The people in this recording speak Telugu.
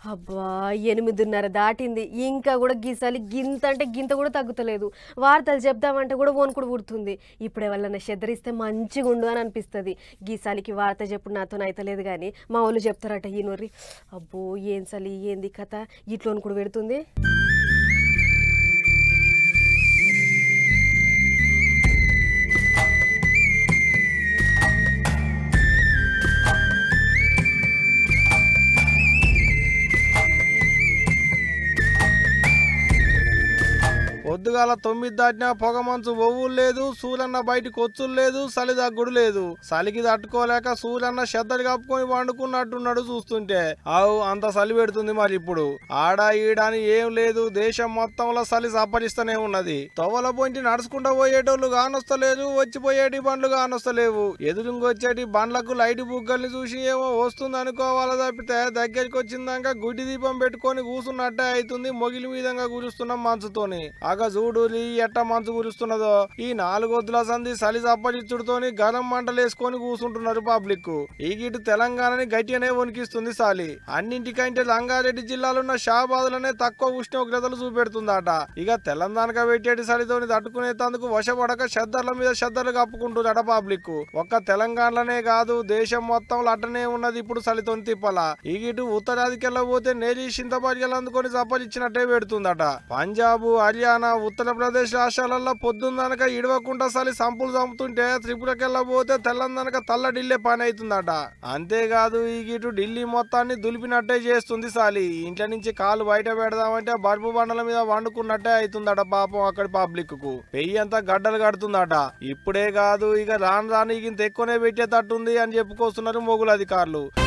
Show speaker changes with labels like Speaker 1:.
Speaker 1: అబ్బా ఎనిమిదిన్నర దాటింది ఇంకా కూడా గీసాలి గింత అంటే గింత కూడా తగ్గుతలేదు వార్తలు చెప్దామంటే కూడా వణుకుడు పుడుతుంది ఇప్పుడు ఎవరన్నా చెద్దరిస్తే మంచిగా ఉండు అని అనిపిస్తుంది గీసాలికి వార్త చెప్పుడు నాతో అయితలేదు కానీ మా వాళ్ళు చెప్తారట ఈ నొర్రి అబ్బో ఏం చలి ఏంది కథ ఇట్లా వణుకుడు పెడుతుంది
Speaker 2: పొద్దుగాల తొమ్మిది దాటినా పొగ మంచు ఒవ్వులు లేదు సూలన్న బయటికి వచ్చులు లేదు చలి దగ్గుడు లేదు చలికి తట్టుకోలేక సూలన్న శ్రద్ధలు కప్పుకొని వండుకున్నట్టున్నాడు చూస్తుంటే ఆవు అంత చలి పెడుతుంది మరి ఇప్పుడు ఆడ ఈడ అని ఏం లేదు దేశం మొత్తంలో చలి సప్పరిస్తూనే ఉన్నది తొవల పొంటి నడుచుకుంటూ పోయేటోళ్ళు కానొస్తలేదు వచ్చిపోయేటి బండ్లు కానొస్తలేవు ఎదురుంగొచ్చేటి బండ్లకు లైట్ బుగ్గల్ని చూసి ఏమో వస్తుంది అనుకోవాలా తప్పితే దగ్గరికి వచ్చిందాక గుడ్డి దీపం పెట్టుకొని కూసున్నట్టే అవుతుంది మొగిలి మీదంగా కూరుస్తున్నాం మంచుతోని అగ చూడులి ఎట్ట మంచు కురుస్తున్నదో ఈ నాలుగొద్దుల సంధి చలి చప్పలిచ్చుడుతోని గరం మంటలు వేసుకొని కూసుంటున్నారు పబ్లిక్ ఈ గిటు తెలంగాణని గట్టిగానే వణికిస్తుంది సాలి అన్నింటికంటే రంగారెడ్డి జిల్లాలో ఉన్న షాబాదులనే తక్కువ ఉష్ణోగ్రతలు చూపెడుతుందట ఇక తెలంగాణగా పెట్టేటి చలితోని తట్టుకునేందుకు వశపడక షద్దర్ల మీద షద్దర్లు కప్పుకుంటున్నట పబ్లిక్ ఒక్క తెలంగాణలోనే కాదు దేశం మొత్తంలో అట్టనే ఉన్నది ఇప్పుడు చలితోని తిప్పల ఈ గిటు ఉత్తరాదికెళ్ళ పోతే నేలి చింతపరిగలు అందుకొని చప్పలిచ్చినట్టే పెడుతుందట పంజాబ్ హర్యానా ఉత్తరప్రదేశ్ రాష్ట్రాలలో పొద్దున్ననక ఇడవకుండా సలి సంపులు చంపుతుంటే త్రిపురకెళ్ళ పోతే తెల్లందనక తల్ల ఢిల్లీ పని అవుతుందట అంతేకాదు ఈ గిటు ఢిల్లీ మొత్తాన్ని దులిపినట్టే చేస్తుంది సాలి ఇంట్లో నుంచి కాలు బయట పెడదామంటే బరుపు బండల మీద వండుకున్నట్టే అవుతుందట పాపం అక్కడి పబ్లిక్ కు పెయ్యి అంతా గడ్డలు కడుతుందట ఇప్పుడే కాదు ఇక రాను రాను ఇంత ఎక్కువనే పెట్టేటట్టుంది అని చెప్పుకొస్తున్నారు మొగులు అధికారులు